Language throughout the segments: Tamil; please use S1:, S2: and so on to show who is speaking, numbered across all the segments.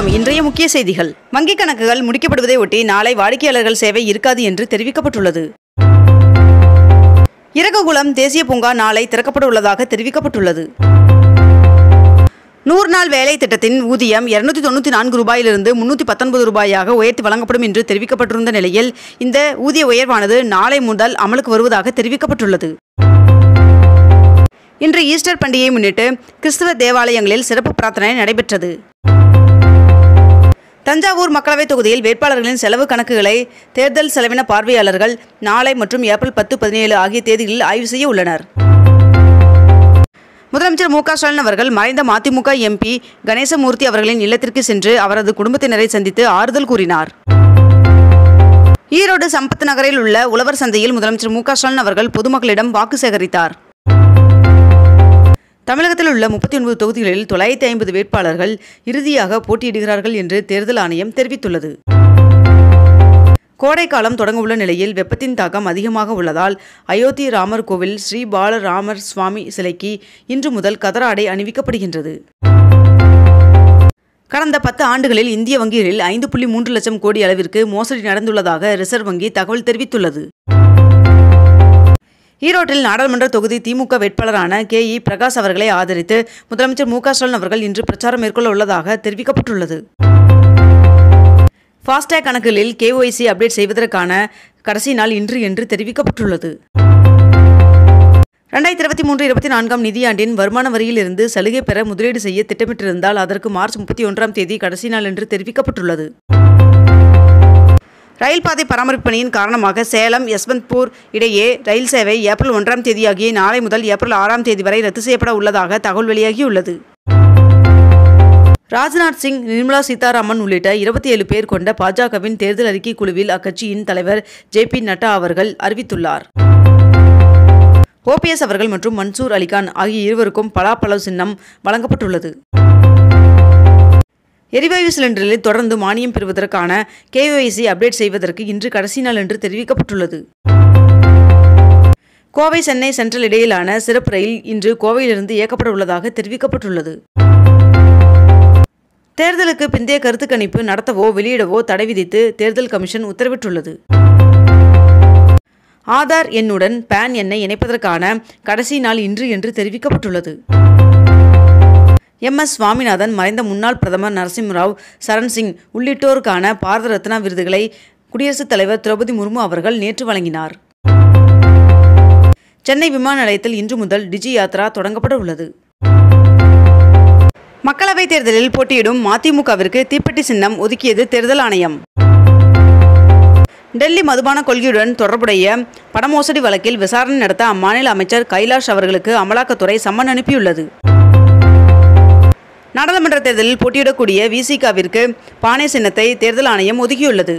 S1: வணக்கம் இன்றைய முக்கிய செய்திகள் வங்கிக் கணக்குகள் முடிக்கப்படுவதை ஒட்டி நாளை வாடிக்கையாளர்கள் சேவை இருக்காது என்று தெரிவிக்கப்பட்டுள்ளது இறக்ககுளம் தேசிய பூங்கா நாளை திறக்கப்பட உள்ளதாக தெரிவிக்கப்பட்டுள்ளது நூறு நாள் வேலை திட்டத்தின் ஊதியம் இருநூத்தி தொண்ணூற்றி நான்கு ரூபாயிலிருந்து முன்னூற்றி பத்தொன்பது ரூபாயாக உயர்த்தி வழங்கப்படும் என்று தெரிவிக்கப்பட்டிருந்த நிலையில் இந்த ஊதிய உயர்வானது நாளை முதல் அமலுக்கு வருவதாக தெரிவிக்கப்பட்டுள்ளது இன்று ஈஸ்டர் பண்டிகையை முன்னிட்டு கிறிஸ்தவ தேவாலயங்களில் சிறப்பு பிரார்த்தனை நடைபெற்றது தஞ்சாவூர் மக்களவைத் தொகுதியில் வேட்பாளர்களின் செலவு கணக்குகளை தேர்தல் செலவின பார்வையாளர்கள் நாளை மற்றும் ஏப்ரல் பத்து பதினேழு ஆகிய தேதிகளில் ஆய்வு செய்ய உள்ளனர் முதலமைச்சர் மு க ஸ்டாலின் அவர்கள் மறைந்த மதிமுக எம்பி கணேசமூர்த்தி அவர்களின் இல்லத்திற்கு சென்று அவரது குடும்பத்தினரை சந்தித்து ஆறுதல் கூறினார் ஈரோடு சம்பத் நகரில் உள்ள உழவர் சந்தையில் முதலமைச்சர் மு க ஸ்டாலின் அவர்கள் பொதுமக்களிடம் வாக்கு சேகரித்தார் தமிழகத்தில் உள்ள முப்பத்தி ஒன்பது தொகுதிகளில் தொள்ளாயிரத்தி ஐம்பது வேட்பாளர்கள் இறுதியாக போட்டியிடுகிறார்கள் என்று தேர்தல் ஆணையம் தெரிவித்துள்ளது கோடைக்காலம் தொடங்கவுள்ள நிலையில் வெப்பத்தின் தாக்கம் அதிகமாக உள்ளதால் அயோத்தி ராமர் கோவில் ஸ்ரீ பாலராமர் சுவாமி சிலைக்கு இன்று முதல் கதராடை அணிவிக்கப்படுகின்றது கடந்த பத்து ஆண்டுகளில் இந்திய வங்கிகளில் ஐந்து புள்ளி மூன்று லட்சம் கோடி அளவிற்கு மோசடி நடந்துள்ளதாக ரிசர்வ் வங்கி தகவல் தெரிவித்துள்ளது ஈரோட்டில் நாடாளுமன்ற தொகுதி திமுக வேட்பாளரான கே இ பிரகாஷ் அவர்களை ஆதரித்து முதலமைச்சர் மு க ஸ்டாலின் அவர்கள் இன்று பிரச்சாரம் மேற்கொள்ள உள்ளதாக தெரிவிக்கப்பட்டுள்ளது ஃபாஸ்டேக் கணக்குகளில் கேஒய்சி அப்டேட் செய்வதற்கான கடைசி நாள் இன்று என்று தெரிவிக்கப்பட்டுள்ளது ரெண்டாயிரத்தி இருபத்தி மூன்று இருபத்தி நான்காம் நிதியாண்டின் வருமான வரியிலிருந்து சலுகை பெற முதலீடு செய்ய திட்டமிட்டிருந்தால் அதற்கு மார்ச் முப்பத்தி ஒன்றாம் தேதி கடைசி நாள் என்று தெரிவிக்கப்பட்டுள்ளது ரயில் பாதை பராமரிப்பு பணியின் காரணமாக சேலம் யஸ்வந்த்பூர் இடையே ரயில் சேவை ஏப்ரல் ஒன்றாம் தேதியாகிய நாளை முதல் ஏப்ரல் ஆறாம் தேதி வரை ரத்து செய்யப்பட உள்ளதாக தகவல் வெளியாகியுள்ளது ராஜ்நாத் சிங் நிர்மலா சீதாராமன் உள்ளிட்ட இருபத்தி ஏழு பேர் கொண்ட பாஜகவின் தேர்தல் அறிக்கை குழுவில் அக்கட்சியின் தலைவர் ஜே பி நட்டா அவர்கள் அறிவித்துள்ளார் ஓபிஎஸ் அவர்கள் மற்றும் மன்சூர் அலிகான் ஆகிய இருவருக்கும் பலாப்பழம் சின்னம் வழங்கப்பட்டுள்ளது எரிவாயு சிலிண்டரில் தொடர்ந்து மானியம் பெறுவதற்கான கேஒய்சி அப்டேட் செய்வதற்கு இன்று கடைசி நாள் என்று தெரிவிக்கப்பட்டுள்ளது கோவை சென்னை சென்ட்ரல் இடையிலான சிறப்பு ரயில் இன்று கோவையிலிருந்து இயக்கப்பட உள்ளதாக தெரிவிக்கப்பட்டுள்ளது தேர்தலுக்கு பிந்தைய கருத்து கணிப்பு நடத்தவோ வெளியிடவோ தடை விதித்து தேர்தல் கமிஷன் உத்தரவிட்டுள்ளது ஆதார் எண்ணுடன் பேன் எண்ணை இணைப்பதற்கான கடைசி நாள் இன்று என்று தெரிவிக்கப்பட்டுள்ளது எம் எஸ் சுவாமிநாதன் மறைந்த முன்னாள் பிரதமர் நரசிம்மராவ் சரண் சிங் உள்ளிட்டோருக்கான பாரத ரத்னா விருதுகளை குடியரசுத் தலைவர் திரௌபதி முர்மு அவர்கள் நேற்று வழங்கினார் சென்னை விமான நிலையத்தில் இன்று முதல் டிஜி யாத்ரா தொடங்கப்பட உள்ளது மக்களவைத் தேர்தலில் போட்டியிடும் மதிமுகவிற்கு தீப்பெட்டி சின்னம் ஒதுக்கியது தேர்தல் ஆணையம் டெல்லி மதுபான கொள்கையுடன் தொடர்புடைய பணமோசடி வழக்கில் விசாரணை நடத்த அம்மாநில அமைச்சர் கைலாஷ் அவர்களுக்கு அமலாக்கத்துறை சம்மன் அனுப்பியுள்ளது நாடாளுமன்ற தேர்தலில் போட்டியிடக்கூடிய விசிகாவிற்கு பானை சின்னத்தை தேர்தல் ஆணையம் ஒதுக்கியுள்ளது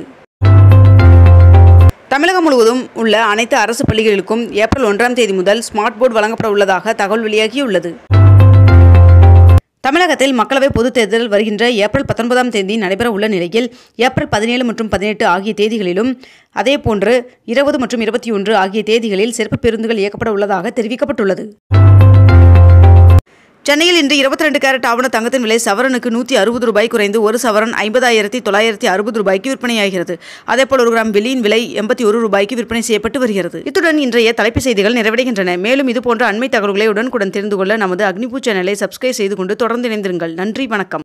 S1: தமிழகம் முழுவதும் உள்ள அனைத்து அரசு பள்ளிகளுக்கும் ஏப்ரல் ஒன்றாம் தேதி முதல் ஸ்மார்ட் போர்டு வழங்கப்பட உள்ளதாக தகவல் வெளியாகியுள்ளது தமிழகத்தில் மக்களவை பொதுத் தேர்தல் வருகின்ற ஏப்ரல் பத்தொன்பதாம் தேதி நடைபெற உள்ள நிலையில் ஏப்ரல் பதினேழு மற்றும் பதினெட்டு ஆகிய தேதிகளிலும் அதேபோன்று இருபது மற்றும் இருபத்தி ஒன்று ஆகிய தேதிகளில் சிறப்பு பேருந்துகள் இயக்கப்பட உள்ளதாக தெரிவிக்கப்பட்டுள்ளது சென்னையில் இன்று இருபத்தி ரெண்டு கேரட் ஆவண தங்கத்தின் விலை சவரனுக்கு நூற்றி அறுபது ரூபாய் குறைந்து ஒரு சவரன் ஐம்பதாயிரத்தி தொள்ளாயிரத்தி அறுபது ரூபாய்க்கு விற்பனையாகிறது அதேபோல் ஒரு கிராம் வெள்ளியின் விலை எண்பத்தி ஒரு ரூபாய்க்கு விற்பனை செய்யப்பட்டு வருகிறது இத்துடன் இன்றைய தலைப்புச் செய்திகள் நிறைவடைகின்றன மேலும் இதுபோன்ற அண்மை தகவல்களை உடனுக்குடன் தெரிந்து கொள்ள நமது அக்னிபூ சேனலை சப்ஸ்கிரைப் செய்து கொண்டு தொடர்ந்து இணைந்திருங்கள் நன்றி வணக்கம்